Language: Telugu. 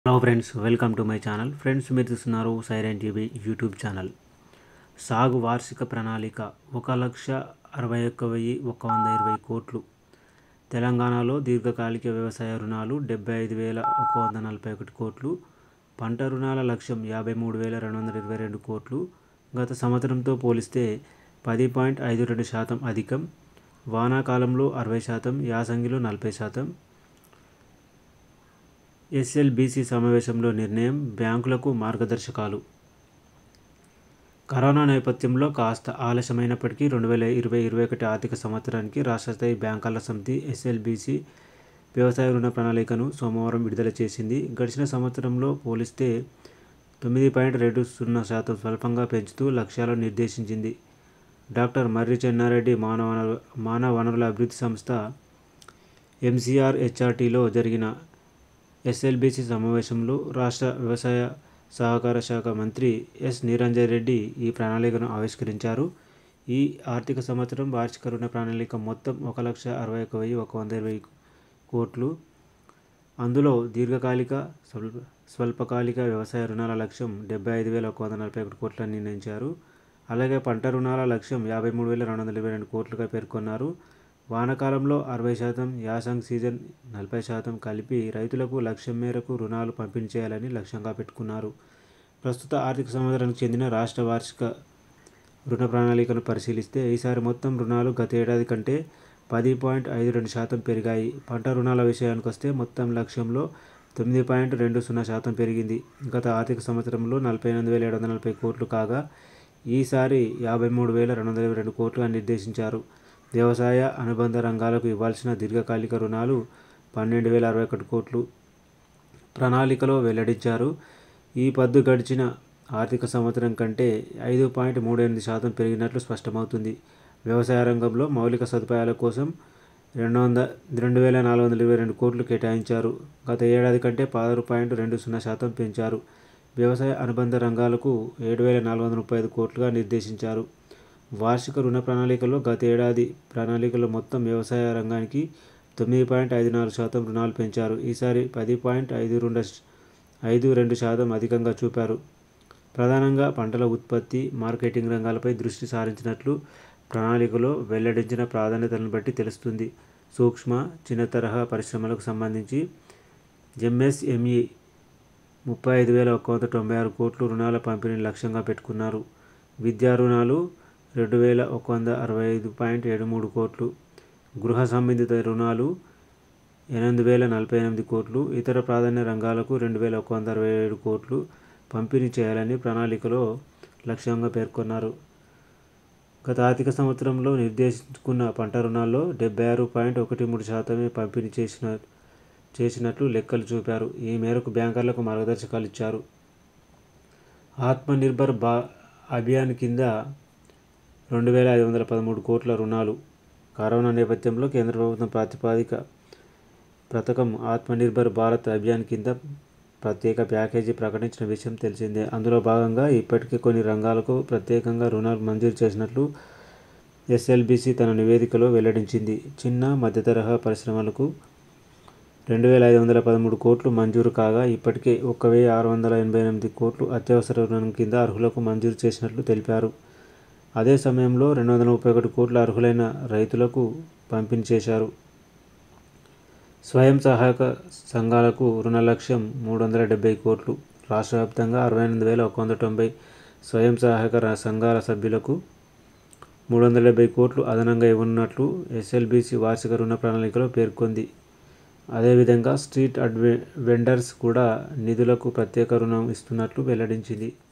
hello friends welcome to my channel friends మీరు చూస్తున్నారు సైరన్ టీవీ యూట్యూబ్ ఛానల్ సాగు వార్షిక ప్రణాళిక ఒక లక్ష అరవై ఒక్క వెయ్యి ఒక వంద ఇరవై కోట్లు తెలంగాణలో దీర్ఘకాలిక వ్యవసాయ రుణాలు డెబ్బై ఐదు వేల ఒక వంద నలభై ఒకటి కోట్లు పంట రుణాల లక్ష్యం యాభై మూడు వేల రెండు వందల ఇరవై రెండు కోట్లు గత సంవత్సరంతో పోలిస్తే పది పాయింట్ ఐదు రెండు శాతం అధికం వానాకాలంలో అరవై శాతం యాసంగిలో నలభై శాతం ఎస్ఎల్బీసీ సమావేశంలో నిర్ణయం బ్యాంకులకు మార్గదర్శకాలు కరోనా నేపథ్యంలో కాస్త ఆలస్యమైనప్పటికీ రెండు వేల ఇరవై ఇరవై ఒకటి ఆర్థిక సంవత్సరానికి రాష్ట్ర స్థాయి బ్యాంకర్ల సమితి ఎస్ఎల్బీసీ వ్యవసాయ రుణ ప్రణాళికను సోమవారం విడుదల చేసింది గడిచిన సంవత్సరంలో పోలిస్తే తొమ్మిది పాయింట్ రెండు సున్నా శాతం స్వల్పంగా పెంచుతూ లక్ష్యాలను నిర్దేశించింది డాక్టర్ మర్రి చెన్నారెడ్డి మానవ వనరు- మానవ వనరుల అభివృద్ధి సంస్థ ఎంసీఆర్ హెచ్ఆర్టీలో జరిగిన ఎస్ఎల్బీసీ సమావేశంలో రాష్ట్ర వ్యవసాయ సహకార శాఖ మంత్రి ఎస్ నిరంజన్ రెడ్డి ఈ ప్రణాళికను ఆవిష్కరించారు ఈ ఆర్థిక సంవత్సరం వార్షిక రుణ ప్రణాళిక మొత్తం ఒక లక్ష అరవై ఒక వెయ్యి ఒక వంద ఇరవై కోట్లు అందులో దీర్ఘకాలిక స్వల్ప స్వల్పకాలిక వ్యవసాయ రుణాల లక్ష్యం డెబ్బై ఐదు వేల ఒక వంద నలభై ఒకటి కోట్లని నిర్ణయించారు అలాగే పంట రుణాల లక్ష్యం యాభై మూడు వేల రెండు వందల ఇరవై రెండు కోట్లుగా పేర్కొన్నారు వానాకాలంలో అరవై శాతం యాసంగ్ సీజన్ నలభై శాతం కలిపి రైతులకు లక్ష్యం మేరకు రుణాలు పంపిణీ చేయాలని లక్ష్యంగా పెట్టుకున్నారు ప్రస్తుత ఆర్థిక సంవత్సరానికి చెందిన రాష్ట్ర వార్షిక రుణ ప్రణాళికను పరిశీలిస్తే ఈసారి మొత్తం రుణాలు గత ఏడాది కంటే పది పాయింట్ ఐదు రెండు శాతం పెరిగాయి పంట రుణాల విషయానికి వస్తే మొత్తం లక్ష్యంలో తొమ్మిది పాయింట్ రెండు సున్నా శాతం పెరిగింది గత ఆర్థిక సంవత్సరంలో నలభై ఎనిమిది వేల ఏడు వందల నలభై కోట్లు కాగా ఈసారి యాభై మూడు వేల రెండు వందల ఇరవై రెండు కోట్లుగా నిర్దేశించారు వ్యవసాయ అనుబంధ రంగాలకు ఇవ్వాల్సిన దీర్ఘకాలిక రుణాలు పన్నెండు వేల అరవై ఒకటి కోట్లు ప్రణాళికలో వెల్లడించారు ఈ పద్దు గడిచిన ఆర్థిక సంవత్సరం కంటే ఐదు పాయింట్ మూడు ఎనిమిది శాతం పెరిగినట్లు స్పష్టమవుతుంది వ్యవసాయ రంగంలో మౌలిక సదుపాయాల కోసం రెండు వంద రెండు వేల నాలుగు వందల ఇరవై రెండు కోట్లు కేటాయించారు గత ఏడాది కంటే పదహారు పాయింట్ రెండు సున్నా శాతం పెంచారు వ్యవసాయ అనుబంధ రంగాలకు ఏడు వేల నాలుగు వందల ముప్పై ఐదు కోట్లుగా నిర్దేశించారు వార్షిక రుణ ప్రణాళికలో గత ఏడాది ప్రణాళికలో మొత్తం వ్యవసాయ రంగానికి తొమ్మిది పాయింట్ ఐదు నాలుగు శాతం రుణాలు పెంచారు ఈసారి పది పాయింట్ ఐదు రెండు ఐదు రెండు శాతం అధికంగా చూపారు ప్రధానంగా పంటల ఉత్పత్తి మార్కెటింగ్ రంగాలపై దృష్టి సారించినట్లు ప్రణాళికలో వెల్లడించిన ప్రాధాన్యతలను బట్టి తెలుస్తుంది సూక్ష్మ చిన్న తరహా పరిశ్రమలకు సంబంధించి ఎంఎస్ఎంఈ ముప్పై ఐదు వేల ఒక వంద తొంభై ఆరు కోట్లు రుణాల పంపిణీని లక్ష్యంగా పెట్టుకున్నారు విద్యా రుణాలు రెండు వేల ఒక వంద అరవై ఐదు పాయింట్ ఏడు మూడు కోట్లు గృహ సంబంధిత రుణాలు ఎనిమిది వేల నలభై ఎనిమిది కోట్లు ఇతర ప్రాధాన్య రంగాలకు రెండు వేల ఒక వంద అరవై ఏడు కోట్లు పంపిణీ చేయాలని ప్రణాళికలో లక్ష్యంగా పేర్కొన్నారు గత ఆర్థిక సంవత్సరంలో నిర్దేశించుకున్న పంట రుణాల్లో డెబ్బై ఆరు పాయింట్ ఒకటి మూడు శాతమే పంపిణీ చేసిన చేసినట్లు లెక్కలు చూపారు ఈ మేరకు బ్యాంకర్లకు మార్గదర్శకాలు ఇచ్చారు ఆత్మనిర్భర్ బా అభియాన్ కింద రెండు వేల ఐదు వందల పదమూడు కోట్ల రుణాలు కరోనా నేపథ్యంలో కేంద్ర ప్రభుత్వం ప్రాతిపాదిక పథకం ఆత్మనిర్భర్ భారత్ అభియాన్ కింద ప్రత్యేక ప్యాకేజీ ప్రకటించిన విషయం తెలిసిందే అందులో భాగంగా ఇప్పటికే కొన్ని రంగాలకు ప్రత్యేకంగా రుణాలు మంజూరు చేసినట్లు ఎస్ఎల్బిసి తన నివేదికలో వెల్లడించింది చిన్న మధ్యతరహా పరిశ్రమలకు రెండు వేల ఐదు వందల పదమూడు కోట్లు మంజూరు కాగా ఇప్పటికే ఒక వెయ్యి ఆరు వందల ఎనభై ఎనిమిది కోట్లు అత్యవసర రుణం కింద అర్హులకు మంజూరు చేసినట్లు తెలిపారు అదే సమయంలో రెండు వందల ముప్పై ఒకటి కోట్ల అర్హులైన రైతులకు పంపిణీ చేశారు స్వయం సహాయక సంఘాలకు రుణ లక్ష్యం మూడు వందల డెబ్బై కోట్లు రాష్ట్ర వ్యాప్తంగా అరవై ఎనిమిది వేల ఒక వంద తొంభై స్వయం సహాయక ర- సంఘాల సభ్యులకు మూడు వందల డెబ్బై కోట్లు అదనంగా ఇవ్వనున్నట్లు ఎస్ఎల్బిసి వార్షిక రుణ ప్రణాళికలో పేర్కొంది అదేవిధంగా స్ట్రీట్ అడ్వె వెండర్స్ కూడా నిధులకు ప్రత్యేక రుణం ఇస్తున్నట్లు వెల్లడించింది